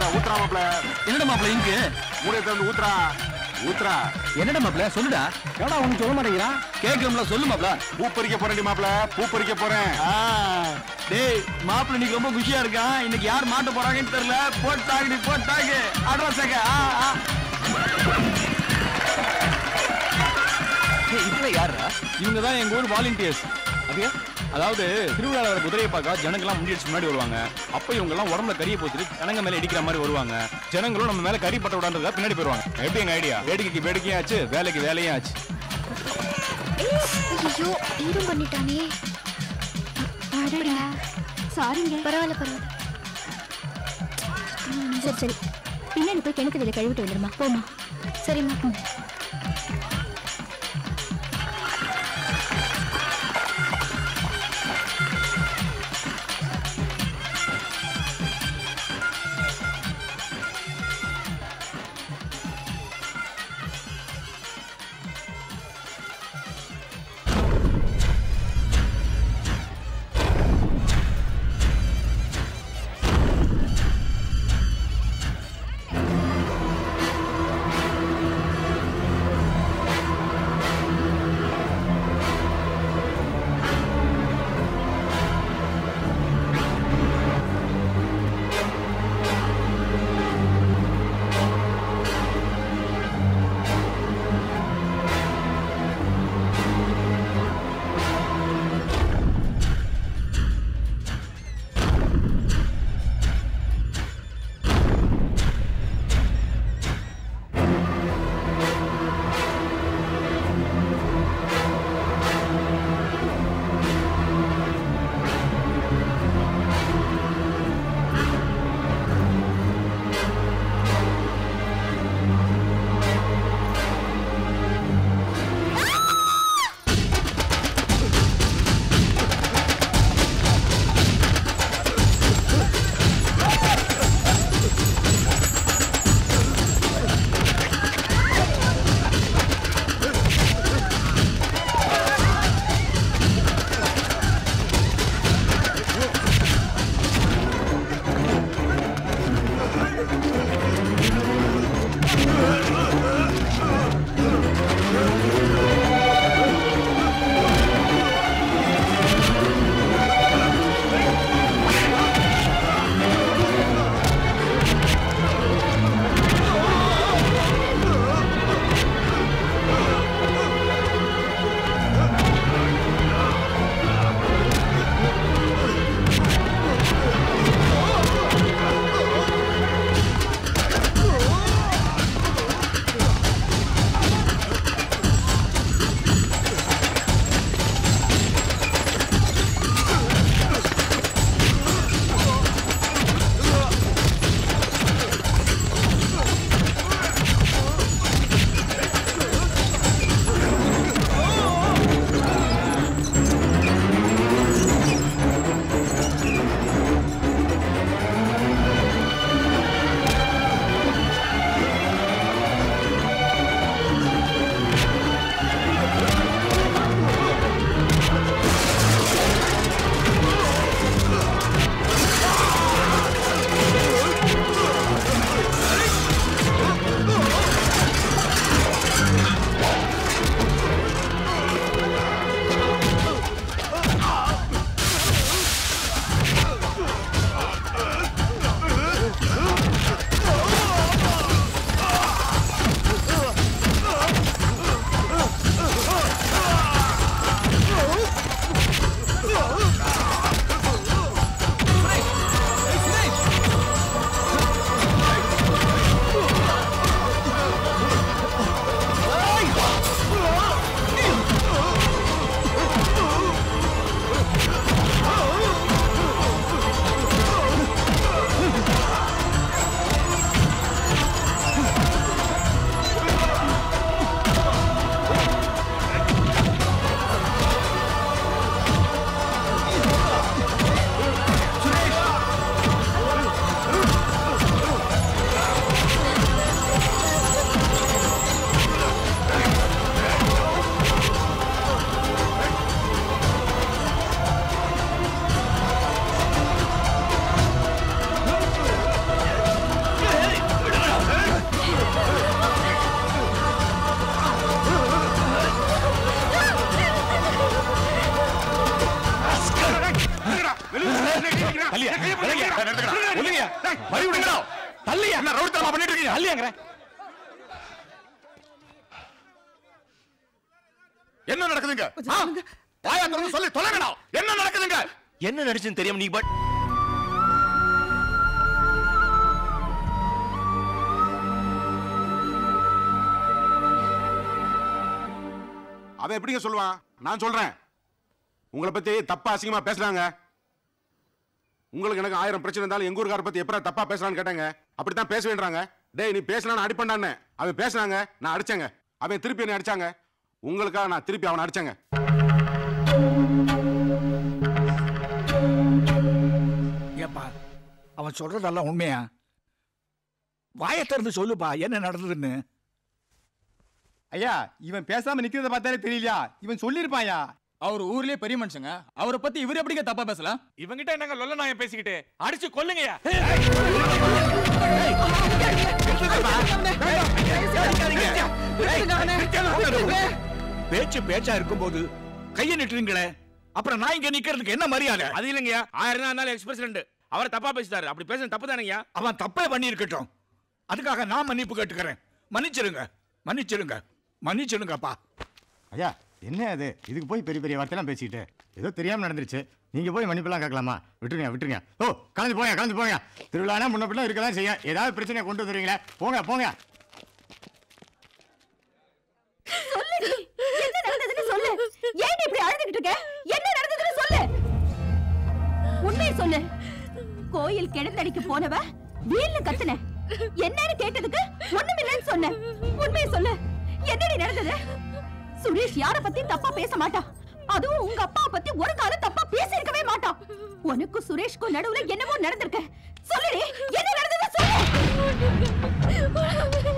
ஊத்துறா மாப்ள என்னடா மாப்பிள்ள இங்கு மூடைய திறந்து ஊத்துறா ஊத்துறா என்னடா மாப்பிள்ள சொல்லுடா ஏடா ஒண்ணு சொல்ல மாட்டேங்கிறான் கேக்குறோம்ல சொல்லு மாப்பிள்ள பூ பறிக்க போறேன்டி மாப்ள பூ பறிக்க போறேன் ஆ, டேய் மாப்பிள்ள இன்னைக்கு ரொம்ப குஷியா இருக்கான் இன்னைக்கு யார் மாட்ட போறாங்கன்னு தெரியல போட்டாங்கடி போட்டாங்க அட்ரஸ் இதுல யாரா இவங்க தான் எங்க ஊர் வாலண்டியர்ஸ் அப்படியா அதாவது திருவிழாவில் வர குதிரையை பார்க்க ஜனங்கள்லாம் முன்னாடி முன்னாடி வருவாங்க அப்ப இவங்க எல்லாம் உடம்புல கறியை போச்சுட்டு ஜனங்க மேல இடிக்கிற மாதிரி வருவாங்க ஜனங்களும் நம்ம மேல கறி பட்ட விடான்றதா பின்னாடி போயிருவாங்க எப்படி எங்க ஐடியா வேடிக்கைக்கு வேடிக்கையும் ஆச்சு வேலைக்கு வேலையும் ஆச்சு ஐயோ ஈரம் பண்ணிட்டானே அடடா சாரிங்க பரவாயில்ல பரவாயில்ல சரி சரி பின்னாடி போய் கிணத்து வெளியே கழுவிட்டு வந்துடுமா போமா சரிம்மா ம். ஒண்ணுங்க. வழி விடுங்கடா தள்ளியா என்ன ரவுடித்தனமா பண்ணிட்டு இருக்கீங்க தள்ளியாங்கிறேன் என்ன நடக்குதுங்க ஆ? வாயா திறந்து சொல்லி தொலைங்கடா என்ன நடக்குதுங்க என்ன நடிச்சுன்னு தெரியாம நீ பட் அவன் எப்படிங்க சொல்லுவான் நான் சொல்றேன் உங்களை பத்தி தப்பா அசிங்கமா பேசுறாங்க உங்களுக்கு எனக்கு ஆயிரம் பிரச்சனை இருந்தாலும் எங்க ஊருக்கார பத்தி எப்பறம் தப்பா பேசுறான்னு கேட்டாங்க அப்படித்தான் பேச வேண்டாங்க டேய் நீ பேசலாம் அடிப்பண்டான்னு அவன் பேசுனாங்க நான் அடிச்சேங்க அவன் திருப்பி என்ன அடிச்சாங்க உங்களுக்காக நான் திருப்பி அவனை அடிச்சேங்க ஏப்பா அவன் சொல்றதெல்லாம் உண்மையா வாயை திறந்து சொல்லுப்பா என்ன நடந்ததுன்னு ஐயா இவன் பேசாம நிக்கிறத பார்த்தாலே தெரியலையா இவன் சொல்லிருப்பாயா அவர் ஊர்லயே பெரிய மனுஷங்க அவரை பத்தி இவர் எப்படிங்க தப்பா பேசலாம் இவங்கிட்ட என்னங்க லொல்ல நாயம் பேசிக்கிட்டு அடிச்சு கொல்லுங்கயா பேச்சு பேச்சா இருக்கும்போது கையை நிட்டுறீங்களே அப்புறம் நான் இங்க நிக்கிறதுக்கு என்ன மரியாதை அது இல்லைங்கய்யா ஆயிரம் தான் இருந்தாலும் எக்ஸ் பிரசிடண்ட் அவர் தப்பா பேசிட்டாரு அப்படி பேசுறது தப்பு தானேங்கய்யா அவன் தப்பே பண்ணியிருக்கட்டும் அதுக்காக நான் மன்னிப்பு கேட்டுக்கிறேன் மன்னிச்சிருங்க மன்னிச்சிருங்க மன்னிச்சிருங்கப்பா ஐயா என்ன அது இதுக்கு போய் பெரிய பெரிய வார்த்தையெல்லாம் பேசிக்கிட்டு ஏதோ தெரியாம நடந்துருச்சு நீங்க போய் மன்னிப்பெல்லாம் கேட்கலாமா விட்டுருங்க விட்டுருங்க ஓ கலந்து போங்க கலந்து போங்க திருவிழானா முன்ன பின்ன இருக்கலாம் செய்யும் ஏதாவது பிரச்சனையை கொண்டு வந்துடுறீங்களே போங்க போங்க சொல்லுடி என்ன நடந்ததுன்னு சொல்லு ஏன் இப்படி அழுதுகிட்டு இருக்க என்ன நடந்ததுன்னு சொல்லு உண்மையை சொல்லு கோயில் கிணத்தடிக்கு போனவ வீல்ல கத்துன என்னன்னு கேட்டதுக்கு ஒண்ணுமில்லைன்னு சொன்ன உண்மையை சொல்லு என்னடி நடந்தது சுரேஷ் யார பத்தி தப்பா பேச மாட்டான் அதுவும் உங்க அப்பா பத்தி ஒரு காலம் தப்பா பேசியிருக்கவே மாட்டான் உனக்கும் சுரேஷ்க்கும் நடுவுல என்னவோ நடந்திருக்கு சொல்லுடி என்ன நடந்தது சொல்லு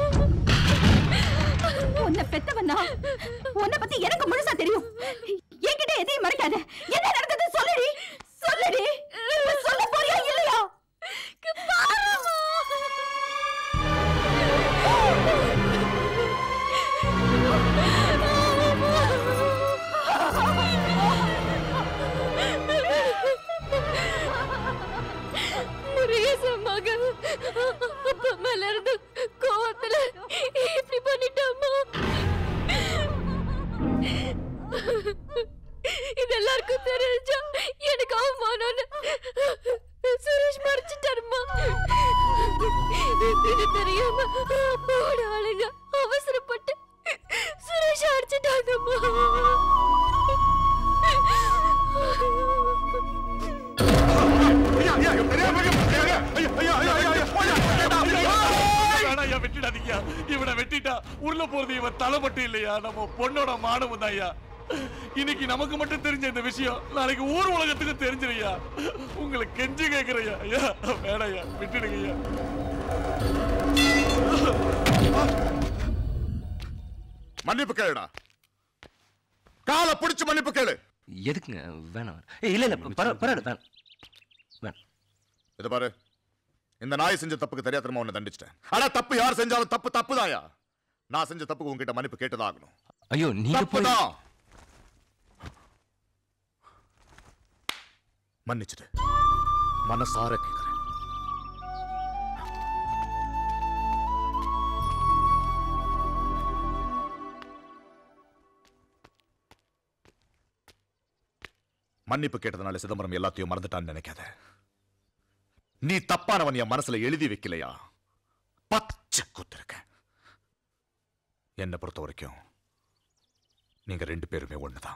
உன்னை பெத்தவனா உன்னை பத்தி எனக்கு முழுசா தெரியும் என்கிட்ட எதையும் மறைக்காத என்ன நடந்தது சொல்லுடி சொல்லுடி இப்ப சொல்ல போறியா இல்லையா முருகேசன் மகன் அப்பா மேல இருந்து கோவத்துல இப்படி பண்ணிட்டாமா இது எல்லாருக்கும் தெரிஞ்சா எனக்கு அவமானம்னு சுரேஷ் மறைச்சிட்டாருமா இது தெரியாம அப்பாவோட ஆளுங்க அவசரப்பட்டு சுரேஷ் அடிச்சிட்டாங்கம்மா ஐயா, ஐயா, தெரியாம இருக்கு. ஐயா, ஐயா, ஐயா, ஐயா, ஐயா, ஐயா, ஐயா, ஐயா. வேணாயா வெட்டிடாதீங்க இவனை வெட்டிட்டா உள்ள போறது இவன் தலைப்பட்டு இல்லையா நம்ம பொண்ணோட மானவம் தான்யா இன்னைக்கு நமக்கு மட்டும் தெரிஞ்ச இந்த விஷயம் நாளைக்கு ஊர் உலகத்துக்கு தெரிஞ்சிருயா உங்களை கெஞ்சி கேக்குறையா ஐயா வேணாயா விட்டுடுங்கய்யா மன்னிப்பு கேளுடா காலை பிடிச்சு மன்னிப்பு கேளு எதுக்குங்க வேணாம் வேணாம். ஏய், இல்ல இல்ல பரவ- பரவாயில்ல வேணாம் வேணாம் இது பாரு இந்த நாய் செஞ்ச தப்புக்கு தெரியாதமா உன்னை தண்டிச்சிட்டேன் ஆனா தப்பு யார் செஞ்சாலும் தப்பு தப்புதான்யா நான் செஞ்ச தப்புக்கு உன்கிட்ட மன்னிப்பு கேட்டுதான் ஆகணும் ஐயோ நீங்க போய் தப்புதான் மன்னிச்சிடு மனசார கேக்குறேன் மன்னிப்பு கேட்டதுனால சிதம்பரம் எல்லாத்தையும் மறந்துட்டான்னு நினைக்காத நீ தப்பானவன் என் மனசுல எழுதி வைக்கலையா பச்சை குத்திருக்க என்னை பொறுத்த வரைக்கும் நீங்க ரெண்டு பேருமே ஒண்ணுதான்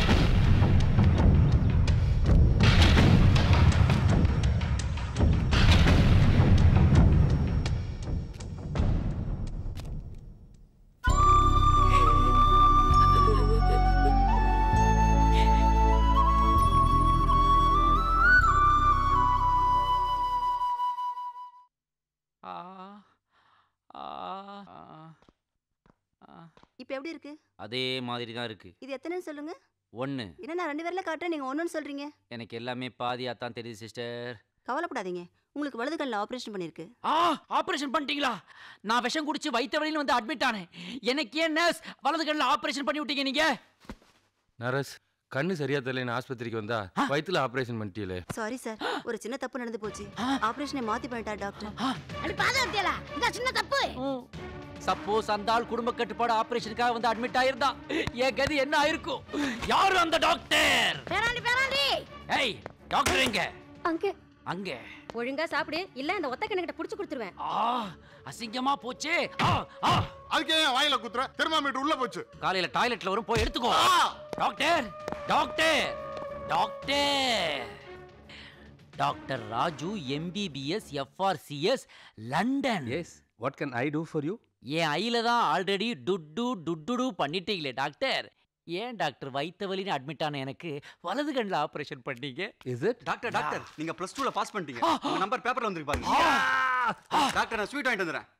இப்ப எப்படி இருக்கு அதே மாதிரி தான் இருக்கு இது எத்தனைன்னு சொல்லுங்க ஒன்று என்ன நான் ரெண்டு பேர்ல காட்டுறேன் நீங்க ஒண்ணுன்னு சொல்றீங்க எனக்கு எல்லாமே பாதியாக தான் தெரியுது சிஸ்டர் கவலைப்படாதீங்க உங்களுக்கு வலது கண்ணில் ஆபரேஷன் பண்ணிருக்கு ஆ ஆபரேஷன் பண்ணிட்டீங்களா நான் விஷம் குடிச்சு வயிற்று வழியில் வந்து அட்மிட் ஆனேன் எனக்கு ஏன் நர்ஸ் வலது கண்ணில் ஆபரேஷன் பண்ணி விட்டீங்க நீங்க நரஸ் கண்ணு சரியா தெரியல ஆஸ்பத்திரிக்கு வந்தா வயித்துல ஆபரேஷன் பண்ணிட்டீங்களே சாரி சார் ஒரு சின்ன தப்பு நடந்து போச்சு ஆபரேஷனை மாத்தி பண்ணிட்டார் டாக்டர் அடி பாதாத்தியலா இந்த சின்ன தப்பு சப்போஸ் அந்த ஆள் குடும்ப கட்டுப்பாடு ஆபரேஷனுக்காக வந்து அட்மிட் ஆயிருந்தா என் கதி என்ன ஆயிருக்கும் யாரு அந்த டாக்டர் பேராண்டி பேராண்டி ஏய் டாக்டர் எங்க அங்க அங்க ஒழுங்கா சாப்பிடு இல்ல அந்த ஒத்த கிட்ட புடிச்சு கொடுத்துருவேன் ஆ அசிங்கமா போச்சே ஆ ஆ அதுக்கே ஏன் வாயில குத்துற தெர்மாமீட்டர் உள்ள போச்சு காலையில டாய்லெட்ல வரும் போய் எடுத்துக்கோ doctor doctor doctor doctor Raju MBBS FRCS London yes what can I do for you என் ஐயில தான் ஆல்ரெடி டுட்டு டுட்டுடு பண்ணிட்டீங்களே டாக்டர் ஏன் டாக்டர் வயித்த வலின்னு அட்மிட் ஆன எனக்கு வலது கண்ணில் ஆபரேஷன் பண்ணீங்க இஸ் இட் டாக்டர் டாக்டர் நீங்க பிளஸ் டூல பாஸ் பண்ணிட்டீங்க உங்க நம்பர் பேப்பர்ல வந்திருக்கு பாருங்க டாக்டர் நான் ஸ்வீட் வாங்கிட்டு வந்துறேன்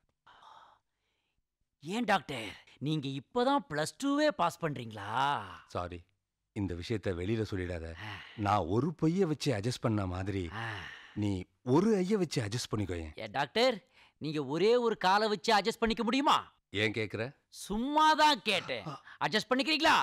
ஏன் டாக்டர் நீங்க இப்பதான் பிளஸ் டூவே பாஸ் பண்றீங்களா சாரி இந்த விஷயத்த வெளியில சொல்லிடாத நான் ஒரு பொய்ய வச்சு அட்ஜஸ்ட் பண்ண மாதிரி நீ ஒரு ஐய வச்சு அட்ஜஸ்ட் பண்ணிக்கோயேன் ஏ டாக்டர் நீங்க ஒரே ஒரு காலை வச்சு அட்ஜஸ்ட் பண்ணிக்க முடியுமா ஏன் கேக்குற சும்மா தான் கேட்டேன் அட்ஜஸ்ட் பண்ணிக்கிறீங்களா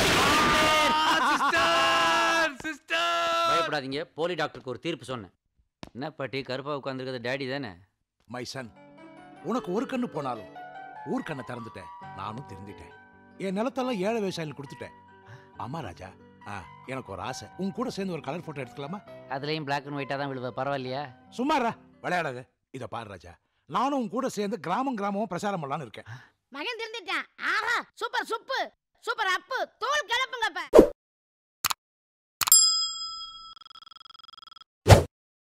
பயப்படாதீங்க போலி டாக்டருக்கு ஒரு தீர்ப்பு சொன்னேன் என்ன பாட்டி கருப்பா உட்காந்துருக்கிறது டேடி தானே மை சன் உனக்கு ஒரு கண்ணு போனாலும் ஊர் கண்ணை திறந்துட்டேன் நானும் திருந்திட்டேன் என் நிலத்தெல்லாம் ஏழை விவசாயிகள் கொடுத்துட்டேன் ஆமா ராஜா ஆ எனக்கு ஒரு ஆசை உன் கூட சேர்ந்து ஒரு கலர் போட்டோ எடுத்துக்கலாமா அதுலயும் பிளாக் அண்ட் ஒயிட்டா தான் விழுவ பரவாயில்லையா சும்மாரா விளையாடாத இத பாரு ராஜா நானும் உன் கூட சேர்ந்து கிராமம் கிராமமும் பிரச்சாரம் பண்ணலான்னு இருக்கேன் மகன் திருந்திட்டான் ஆஹா சூப்பர் சுப்பு சூப்பர் அப்பு தோல் கிளப்பு